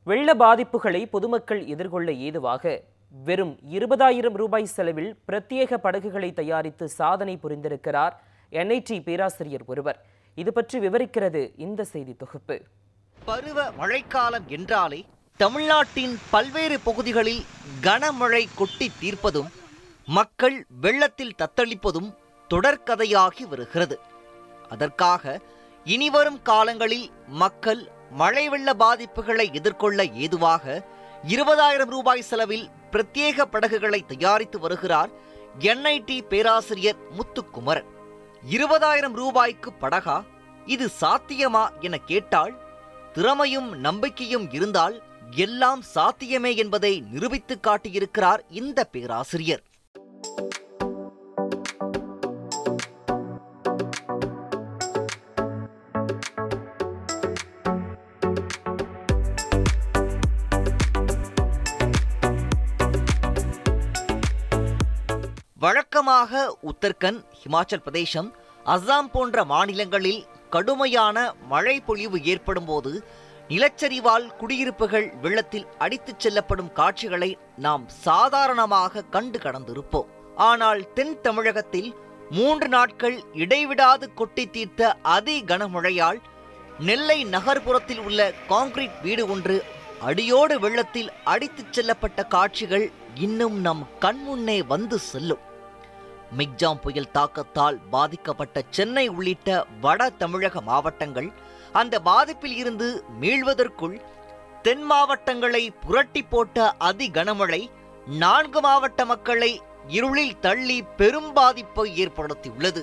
வெள்ள பாதிப்புகளை பொதுமக்கள் எதிர்கொள்ள ஏதுவாக வெறும் இருபதாயிரம் ரூபாய் செலவில் பிரத்யேக படகுகளை தயாரித்து சாதனை புரிந்திருக்கிறார் என்ஐடி பேராசிரியர் ஒருவர் இது பற்றி விவரிக்கிறது இந்த செய்தி தொகுப்பு பருவ மழைக்காலம் என்றாலே தமிழ்நாட்டின் பல்வேறு பகுதிகளில் கனமழை கொட்டி தீர்ப்பதும் மக்கள் வெள்ளத்தில் தத்தளிப்பதும் தொடர்கதையாகி வருகிறது அதற்காக இனிவரும் காலங்களில் மக்கள் மழை வெள்ள பாதிப்புகளை எதிர்கொள்ள ஏதுவாக இருபதாயிரம் ரூபாய் செலவில் பிரத்யேக படகுகளை தயாரித்து வருகிறார் என்ஐடி பேராசிரியர் முத்துக்குமரன் இருபதாயிரம் ரூபாய்க்கு படகா இது சாத்தியமா என கேட்டால் திறமையும் நம்பிக்கையும் இருந்தால் எல்லாம் சாத்தியமே என்பதை நிரூபித்து காட்டியிருக்கிறார் இந்த பேராசிரியர் வழக்கமாக உத்தரகண்ட் ஹிமாச்சல் பிரதேசம் அஸ்ஸாம் போன்ற மாநிலங்களில் கடுமையான மழை பொழிவு ஏற்படும் போது நிலச்சரிவால் குடியிருப்புகள் வெள்ளத்தில் அடித்துச் செல்லப்படும் காட்சிகளை நாம் சாதாரணமாக கண்டு கடந்திருப்போம் ஆனால் தென் தமிழகத்தில் மூன்று நாட்கள் இடைவிடாது கொட்டி தீர்த்த அதி கனமழையால் நெல்லை நகர்ப்புறத்தில் உள்ள கான்கிரீட் வீடு ஒன்று அடியோடு வெள்ளத்தில் அடித்துச் செல்லப்பட்ட காட்சிகள் இன்னும் நம் கண்முன்னே வந்து செல்லும் மிக்ஜாம் புயல் தாக்கத்தால் பாதிக்கப்பட்ட சென்னை உள்ளிட்ட வட தமிழக மாவட்டங்கள் அந்த பாதிப்பில் இருந்து மீள்வதற்குள் தென் மாவட்டங்களை புரட்டி போட்ட அதி கனமழை நான்கு மாவட்ட மக்களை இருளில் தள்ளி பெரும் பாதிப்பை ஏற்படுத்தியுள்ளது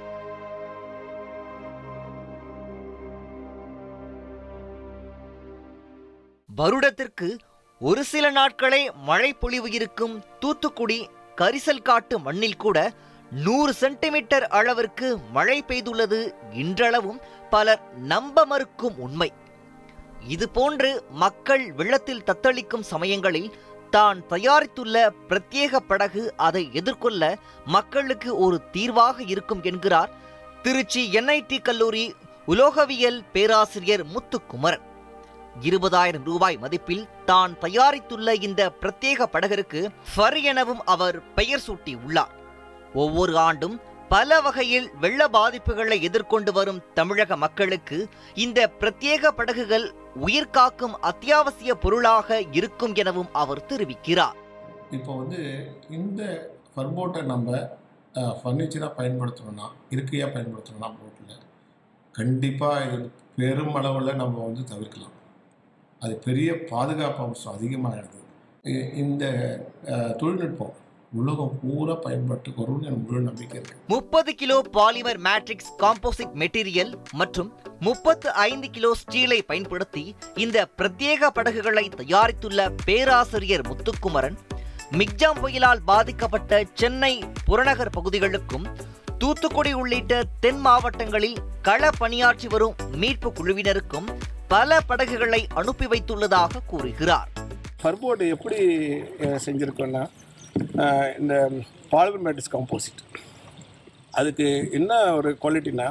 வருடத்திற்கு ஒரு சில நாட்களே மழை பொழிவு இருக்கும் தூத்துக்குடி கரிசல் காட்டு மண்ணில் கூட நூறு சென்டிமீட்டர் அளவிற்கு மழை பெய்துள்ளது இன்றளவும் பலர் நம்ப மறுக்கும் உண்மை இது போன்று மக்கள் வெள்ளத்தில் தத்தளிக்கும் சமயங்களில் தான் தயாரித்துள்ள பிரத்யேக படகு அதை எதிர்கொள்ள மக்களுக்கு ஒரு தீர்வாக இருக்கும் என்கிறார் திருச்சி என்ஐடி கல்லூரி உலோகவியல் பேராசிரியர் முத்துக்குமரன் இருபதாயிரம் ரூபாய் மதிப்பில் தான் தயாரித்துள்ள இந்த பிரத்யேக படகிற்கு ஃபர் எனவும் அவர் பெயர் சூட்டி உள்ளார் ஒவ்வொரு ஆண்டும் பல வகையில் வெள்ள பாதிப்புகளை எதிர்கொண்டு வரும் தமிழக மக்களுக்கு இந்த பிரத்யேக படகுகள் உயிர் காக்கும் அத்தியாவசிய பொருளாக இருக்கும் எனவும் அவர் தெரிவிக்கிறார் இப்போ வந்து இந்த ஃபர்போட்டை நம்ம ஃபர்னிச்சராக பயன்படுத்தணும்னா இருக்கையாக பயன்படுத்தணும்னா போட்டில் கண்டிப்பாக இது பெரும் அளவில் நம்ம வந்து தவிர்க்கலாம் அது பெரிய பாதுகாப்பு அம்சம் அதிகமாகிடுது இ- இந்த அஹ், தொழில்நுட்பம் உலகம் பூரா பயன்பட்டு வரும்னு எனக்கு முழு நம்பிக்கை இருக்குது முப்பது kilo polymer matrix composite material மற்றும் முப்பத்து ஐந்து கிலோ ஸ்டீலை பயன்படுத்தி இந்த பிரத்யேக படகுகளை தயாரித்துள்ள பேராசிரியர் முத்துக்குமரன் மிக்ஜாம் புயலால் பாதிக்கப்பட்ட சென்னை புறநகர் பகுதிகளுக்கும் தூத்துக்குடி உள்ளிட்ட தென் மாவட்டங்களில் கள பணியாற்றி வரும் மீட்பு குழுவினருக்கும் பல படகுகளை அனுப்பி வைத்துள்ளதாக கூறுகிறார் ஃபர்போர்டு எப்படி அஹ், செஞ்சுருக்கோன்னா அஹ், இந்த பாலிமர் மேட்ரிக்ஸ் காம்போசிட் அதுக்கு என்ன ஒரு குவாலிட்டினா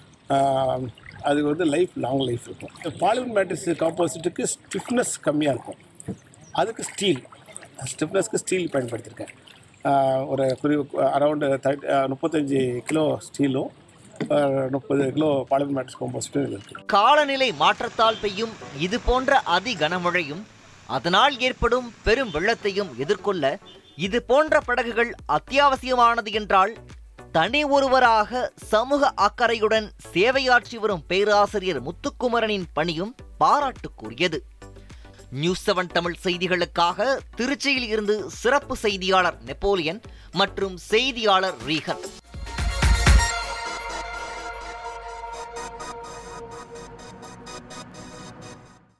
அதுக்கு வந்து லைஃப் லாங் லைஃப் இருக்கும் பாலிமர் மேட்ரிக்ஸ் காம்போசிட்டுக்கு ஸ்டிஃப்னஸ் கம்மியாக இருக்கும் அதுக்கு ஸ்டீல் ஸ்டிஃப்னஸ்க்கு ஸ்டீல் பயன்படுத்தியிருக்கேன் அஹ், ஒரு குறி அரௌண்டு தேர்ட்டி முப்பத்தஞ்சு கிலோ ஸ்டீலும் முப்பது கிலோ பாலிமர் மேட்ரிக்ஸ் காம்போசிட்டும் இதில் இருக்குது காலநிலை மாற்றத்தால் பெய்யும் இது போன்ற அதி கனமழையும் அதனால் ஏற்படும் பெரும் வெள்ளத்தையும் எதிர்கொள்ள இது போன்ற படகுகள் அத்தியாவசியமானது என்றால் தனி ஒருவராக சமூக அக்கறையுடன் சேவையாற்றி வரும் பேராசிரியர் முத்துக்குமரனின் பணியும் பாராட்டுக்குரியது நியூஸ் செவன் தமிழ் செய்திகளுக்காக திருச்சியில் இருந்து சிறப்பு செய்தியாளர் நெப்போலியன் மற்றும் செய்தியாளர் ரீகன்